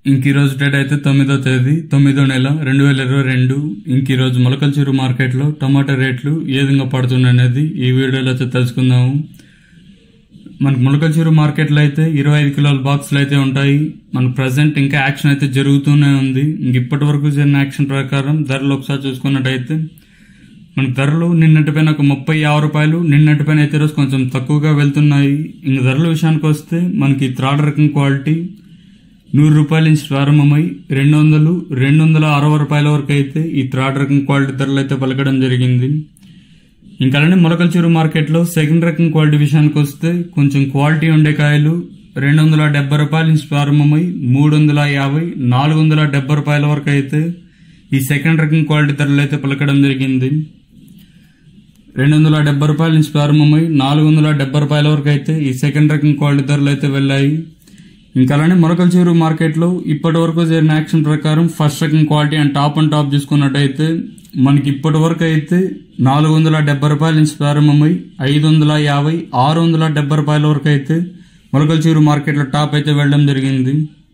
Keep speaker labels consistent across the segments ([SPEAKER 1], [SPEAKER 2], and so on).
[SPEAKER 1] ఇంక ఈ రోజు డేట్ అయితే తొమ్మిదో తేదీ తొమ్మిదో నెల రెండు వేల ఇరవై రెండు ఇంక ఈ రోజు మొలకల్చూరు మార్కెట్లో టమాటా రేట్లు ఏ విధంగా పడుతున్నాయి అనేది ఈ వీడియోలో అయితే తెలుసుకుందాము మనకు మొలకల్చూరు మార్కెట్లో అయితే ఇరవై ఐదు కిలోల బాక్సులు అయితే ఉంటాయి మనకు ప్రజెంట్ ఇంకా యాక్షన్ అయితే జరుగుతూనే ఉంది ఇంక ఇప్పటి వరకు జరిగిన యాక్షన్ ప్రకారం ధరలు ఒకసారి చూసుకున్నట్టయితే మనకు ధరలు నిన్నటిపైన ఒక ముప్పై యాభై రూపాయలు నిన్నటిపైన అయితే రోజు కొంచెం తక్కువగా వెళ్తున్నాయి ఇంక ధరల విషయానికి వస్తే మనకి థర్డ్ రకం క్వాలిటీ నూరు రూపాయల నుంచి ప్రారంభమై రెండు వందలు రెండు వందల అరవై రూపాయల వరకు అయితే ఈ థర్డ్ రకం క్వాలిటీ ధరలు అయితే పలకడం జరిగింది ఇంకా అలానే మొలకల్చూరు మార్కెట్లో సెకండ్ రకం క్వాలిటీ విషయానికి వస్తే కొంచెం క్వాలిటీ ఉండే కాయలు రెండు వందల డెబ్బై రూపాయల నుంచి ప్రారంభమై మూడు వందల యాభై నాలుగు వందల డెబ్బై రూపాయల వరకు అయితే ఈ సెకండ్ రకం క్వాలిటీ ధరలు అయితే పలకడం జరిగింది రెండు వందల డెబ్బై రూపాయల నుంచి ప్రారంభమై నాలుగు వందల డెబ్బై రూపాయల వరకు అయితే ఈ సెకండ్ రకం క్వాలిటీ ధరలు అయితే వెళ్ళాయి ఇంకా అలానే మొలకల్చూరు మార్కెట్లో ఇప్పటి వరకు జరిగిన యాక్షన్ ప్రకారం ఫస్ట్ రకం quality and top and top చూసుకున్నట్టయితే మనకి ఇప్పటి వరకు అయితే నాలుగు వందల డెబ్బై రూపాయల నుంచి ప్రారంభమై ఐదు వందల యాభై ఆరు వందల డెబ్బై రూపాయల వరకు అయితే మొలకల్చూరు మార్కెట్లో టాప్ అయితే వెళ్ళడం జరిగింది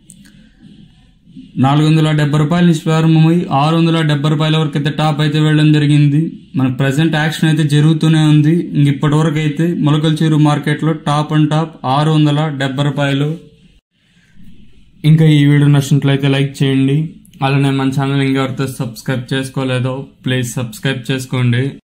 [SPEAKER 1] నాలుగు వందల డెబ్బై రూపాయల నుంచి ప్రారంభమై ఆరు వందల డెబ్బై రూపాయల వరకు అయితే టాప్ అయితే వెళ్ళడం జరిగింది మన ప్రజెంట్ యాక్షన్ అయితే జరుగుతూనే ఉంది ఇంక ఇప్పటి వరకు అయితే మొలకల్చూరు మార్కెట్లో టాప్ అండ్ టాప్ ఆరు వందల డెబ్బై రూపాయలు ఇంకా ఈ వీడియో నచ్చినట్లయితే లైక్ చేయండి అలానే మన ఛానల్ ఇంకెవరితో సబ్స్క్రైబ్ చేసుకోలేదో ప్లీజ్ సబ్స్క్రైబ్ చేసుకోండి